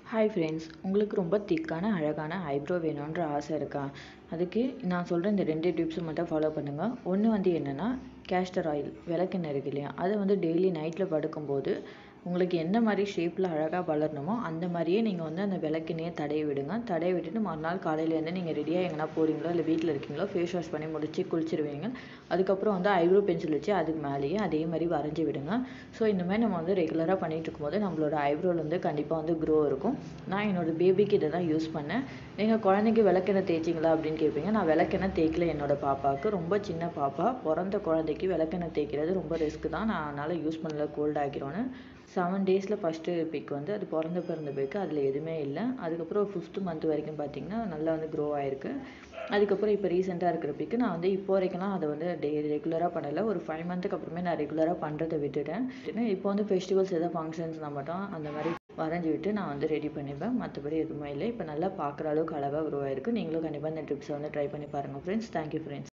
hi friends உங்களுக்கு ரொம்ப திக்கான அழகான ஐப்ரோ வேணுன்ற ஆசை இருக்கா அதுக்கு நான் சொல்கிற இந்த ரெண்டு டிப்ஸை மட்டும் ஃபாலோ பண்ணுங்கள் ஒன்று வந்து என்னென்னா கேஸ்டர் ஆயில் விளக்கெண்ணெய் இருக்கு இல்லையா அதை வந்து டெய்லி நைட்டில் படுக்கும்போது உங்களுக்கு எந்த மாதிரி ஷேப்பில் அழகாக வளரணுமோ அந்த மாதிரியே நீங்கள் வந்து அந்த விளக்கெண்ணெயை தடவி விடுங்க தடவி விட்டுட்டு மறுநாள் காலையிலேருந்து நீங்கள் ரெடியாக எங்கன்னா போகிறீங்களோ இல்லை வீட்டில் இருக்கீங்களோ ஃபேஸ் வாஷ் பண்ணி முடிச்சு குளிச்சிருவீங்க அதுக்கப்புறம் வந்து ஐப்ரோ பென்சில் வச்சு அதுக்கு மேலேயே அதே மாதிரி வரைஞ்சி விடுங்க ஸோ இந்த மாதிரி நம்ம வந்து ரெகுலராக பண்ணிகிட்டு இருக்கும்போது நம்மளோட ஐப்ரோவில் வந்து கண்டிப்பாக வந்து க்ரோ இருக்கும் நான் என்னோட பேபிக்கு இதை தான் யூஸ் பண்ணேன் நீங்கள் குழந்தைக்கு விளக்கெண்ணெய் தேய்ச்சிங்களா அப்படின்னு கேட்பீங்க நான் விளக்கெண்ணெய் தேய்க்கல என்னோட பாப்பாவுக்கு ரொம்ப சின்ன பாப்பா பிறந்த குழந்தைக்கு விளக்கெண்ணெய் தேய்க்கிறது ரொம்ப ரிஸ்க் தான் நான் அதனால் யூஸ் பண்ணல கோல்ட் ஆகிரும்னு செவன் டேஸில் ஃபஸ்ட்டு பிக் வந்து அது பிறந்த பிறந்த பிக்கு அதில் எதுவுமே இல்லை அதுக்கப்புறம் ஃபிஃப்த்து மந்த் வரைக்கும் பார்த்திங்கன்னா நல்லா வந்து க்ரோ ஆகிருக்கு அதுக்கப்புறம் இப்போ ரீசெண்டாக இருக்கிற பிக்கு நான் வந்து இப்போ வரைக்கும்லாம் அதை வந்து டே ரெகுலராக பண்ணலை ஒரு ஃபைவ் மந்த்துக்கு அப்புறமே நான் ரெகுலராக பண்ணுறதை விட்டுட்டேன் இப்போ வந்து ஃபெஸ்டிவல்ஸ் எதாவது ஃபங்க்ஷன்ஸ்னால் மட்டும் அந்த மாதிரி வரைஞ்சி விட்டு நான் வந்து ரெடி பண்ணிப்பேன் மற்றபடி எதுவுமே இல்லை இப்போ நல்லா பார்க்குற அளவுக்கு அழகாக உருவாயிருக்கு நீங்களும் கண்டிப்பாக இந்த ட்ரிப்ஸை வந்து ட்ரை பண்ணி பாருங்கள் ஃப்ரெண்ட்ஸ் தேங்க்யூ ஃப்ரெண்ட்ஸ்